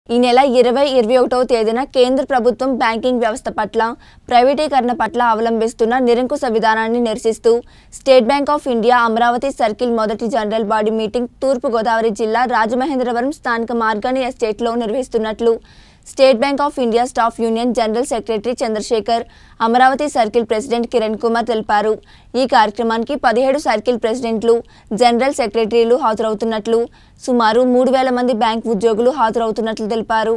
ఈ నెల ఇరవై ఇరవై ఒకటవ తేదీన కేంద్ర ప్రభుత్వం బ్యాంకింగ్ వ్యవస్థ పట్ల ప్రైవేటీకరణ పట్ల అవలంబిస్తున్న నిరంకుశ విధానాన్ని నిరసిస్తూ state bank of India Amaravati circle మొదటి జనరల్ బాడీ మీటింగ్ తూర్పుగోదావరి జిల్లా రాజమహేంద్రవరం స్థానిక మార్గాని ఎస్టేట్లో నిర్వహిస్తున్నట్లు state bank of India staff union general secretary Chandrasekhar Amaravati circle president Kiran Kumar తెలిపారు ఈ కార్యక్రమానికి పదిహేడు సర్కిల్ ప్రెసిడెంట్లు జనరల్ సెక్రటరీలు హాజరవుతున్నట్లు సుమారు మూడు వేల మంది బ్యాంక్ ఉద్యోగులు హాజరవుతున్నట్లు తెలిపారు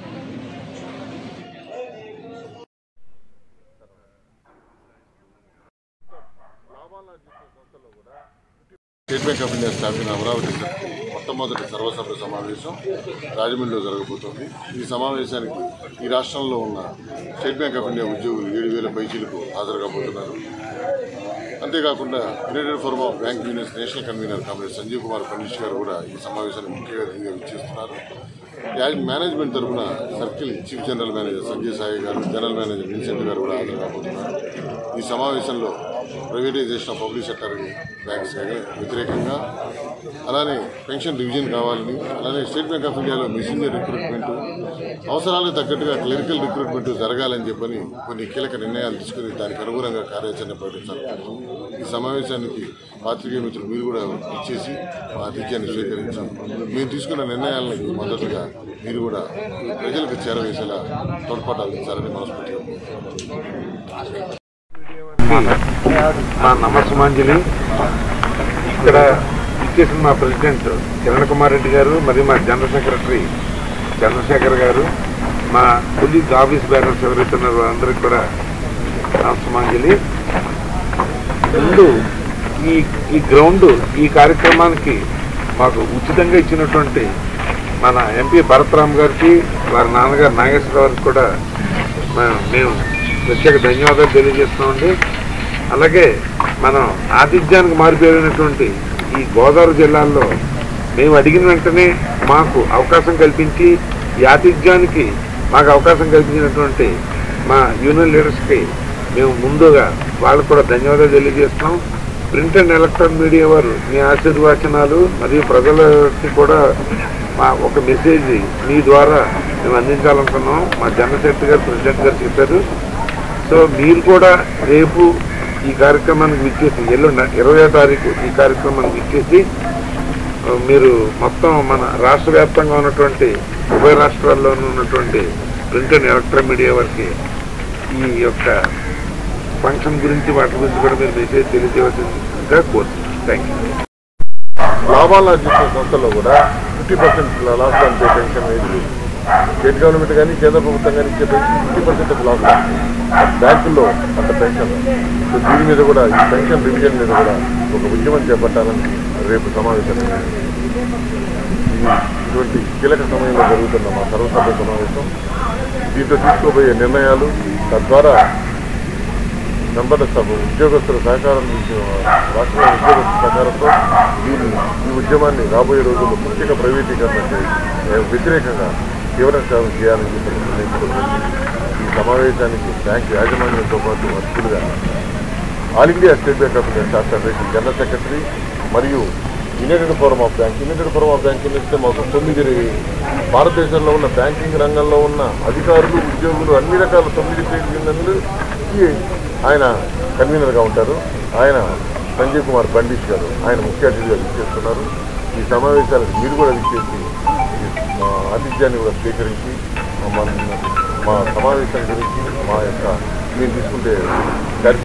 స్టేట్ బ్యాంక్ ఆఫ్ ఇండియా స్థాపించిన అమరావతి సర్కిల్ మొట్టమొదటి సర్వసభ్య సమావేశం రాజమండ్రిలో జరగబోతోంది ఈ సమావేశానికి ఈ రాష్ట్రంలో ఉన్న స్టేట్ బ్యాంక్ ఆఫ్ ఇండియా ఉద్యోగులు ఏడు వేల పైచీలకు హాజరు కాబోతున్నారు అంతేకాకుండా united forum of bank unions national convener comrade Sanjeev Kumar Pannish గారు కూడా ఈ సమావేశానికి ముఖ్య అతిథిగా విచ్చేస్తున్నారు యాజ్ మేనేజ్మెంట్ తరఫున circle chief general manager Sanjay Sai గారు జనరల్ మేనేజర్ విన్సెంట్ గారు కూడా హాజరు కాబోతున్నారు ఈ సమావేశంలో privatisation of public sector banks వ్యతిరేకంగా అలానే పెన్షన్ డివిజన్ కావాలని అలానే స్టేట్ బ్యాంక్ ఆఫ్ ఇండియాలో మెషినరీ రిక్రూట్మెంట్ అవసరాలకు తగ్గట్టుగా క్లరికల్ రిక్రూట్మెంట్ జరగాలని చెప్పని కొన్ని కీలక నిర్ణయాలు తీసుకుని దానికి అనుగుణంగా కార్యాచరణ ప్రకటించాలి ఈ సమావేశానికి పాత్రికేయ మిత్రులు మీరు కూడా ఇచ్చేసి మా ఆతిథ్యాన్ని స్వీకరించి మేము తీసుకున్న నిర్ణయాలను మొదటగా మీరు కూడా ప్రజలకు చేరవేసేలా తోడ్పాటు అందించాలని మనస్ఫూర్తిగా మా నమస్సుమాంజలి ఇక్కడ ఇచ్చేసిన మా ప్రెసిడెంట్ కిరణ్ కుమార్ రెడ్డి గారు మరియు మా జనరల్ సెక్రటరీ చంద్రశేఖర్ గారు మా పోలీస్ ఆఫీస్ బ్యానర్స్ ఎవరైతే ఉన్నారో అందరికి కూడా నమస్సుమాంజలి ముందు ఈ ఈ గ్రౌండ్ ఈ కార్యక్రమానికి మాకు ఉచితంగా ఇచ్చినటువంటి మన ఎంపీ భరత్రామ్ గారికి వారి నాన్నగారు నాగేశ్వర గారికి కూడా మ- మేము ప్రత్యేక ధన్యవాదాలు తెలియజేస్తున్నామండి అలాగే మనం ఆతిథ్యానికి మారిపోయినటువంటి ఈ గోదావరి జిల్లాల్లో మేము అడిగిన వెంటనే మాకు అవకాశం కల్పించి ఈ ఆతిథ్యానికి మాకు అవకాశం కల్పించినటువంటి మా యూనియన్ లీడర్స్కి మేము ముందుగా వాళ్ళకు కూడా ధన్యవాదాలు తెలియజేస్తున్నాం ప్రింట్ అండ్ ఎలక్ట్రానిక్ మీడియా వారు మీ ఆశీర్వచనాలు మరియు ప్రజలకి కూడా మా ఒక మెసేజ్ మీ ద్వారా మేము అందించాలనుకున్నాం మా జనరల్ సెక్రటరీ గారు ప్రెసిడెంట్ గారు చెప్పారు సో మీరు కూడా రేపు ఈ కార్యక్రమానికి విచ్చేసి ఎల్లుండ ఇరవై తారీఖు ఈ కార్యక్రమానికి విచ్చేసి ఆ, మీరు మొత్తం మన రాష్ట్ర వ్యాప్తంగా ఉన్నటువంటి ఉభయ రాష్ట్రాల్లోనూ ఉన్నటువంటి ప్రింట్ అండ్ ఎలక్ట్రానిక్ మీడియా వారికి ఈ యొక్క ఫంక్షన్ గురించి వాటి గురించి కూడా మీరు మెసేజ్ తెలియజేయవలసిందిగా కోరుతున్నాను థ్యాంక్ యూ లాభాలను ఆర్జించిన సంస్థల్లో కూడా ఫిఫ్టీ పర్సెంట్ లాస్ అంతే పెన్షన్ వేసి స్టేట్ గవర్నమెంట్ కానీ కేంద్ర ప్రభుత్వం కానీ ఇచ్చే పెన్షన్ ఫిఫ్టీ పర్సెంట్ లాస్ బ్యాంకుల్లో అంత పెన్షన్ సో దీని మీద కూడా ఈ పెన్షన్ రివిజన్ మీద కూడా ఒక ఉద్యమం చేపట్టాలని రేపు సమావేశం ఇది ఇటువంటి కీలక సమయంలో జరుగుతున్న మా సర్వసభ్య సమావేశం దీంట్లో తీసుకోబోయే నిర్ణయాలు తద్వారా మెంబర్ల సభ ఉద్యోగస్తుల సహకారం నుంచి రాష్ట్రంలో ఉద్యోగస్తుల సహకారంతో దీన్ని ఈ ఉద్యమాన్ని రాబోయే రోజుల్లో ముఖ్యంగా ప్రైవేటీకరణ చేయ- వ్యతిరేకంగా తీవ్ర సేవ చేయాలని చెప్పి నిర్ణయించుకుంటుంది ఈ సమావేశానికి బ్యాంక్ యాజమాన్యంతో పాటు అతిథులుగా all India state bank of India staff federation general secretary మరియు united forum of bank united forum of bank ఏంటంటే మాకు తొమ్మిది భారతదేశంలో ఉన్న బ్యాంకింగ్ రంగంలో ఉన్న అధికారులు ఉద్యోగులు అన్ని రకాల తొమ్మిది ట్రేడ్ యూనియన్లకి ఆయన కన్వీనర్గా ఉంటారు ఆయన సంజయ్ కుమార్ పండిత్ గారు ఆయన ముఖ్య అతిథిగా విచ్చేస్తున్నారు ఈ సమావేశాలకు మీరు కూడా విచ్చేసి ఈ మా ఆతిథ్యాన్ని కూడా స్వీకరించి మా మా సమావేశం గురించి మా యొక్క మీరు తీసుకుంటే